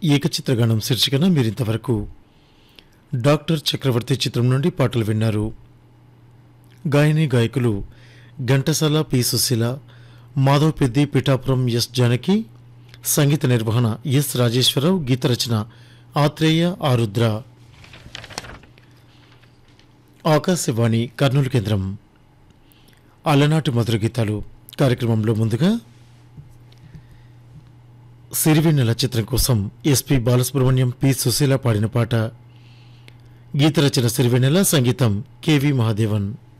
ఏకచిత్రగానం శీర్షికన మీరింతవరకు డాక్టర్ చక్రవర్తి చిత్రం నుండి పాటలు విన్నారు గాయని గాయకులు ఘంటసాల పి సుశీల మాధవ్ పెద్ది పిఠాపురం ఎస్ జానకి సంగీత నిర్వహణ ఎస్ రాజేశ్వరరావు గీత రచన ఆత్రేయ ఆరుద్ర ఆకాశవాణి కర్నూలు కేంద్రం అలనాటి మధుర గీతాలు కార్యక్రమంలో ముందుగా సిరివెన్నెల చిత్రం కోసం ఎస్పి బాలసుబ్రహ్మణ్యం పి సుశీల పాడిన పాట గీత రచన సిరివెన్నెల సంగీతం కెవి మహాదేవన్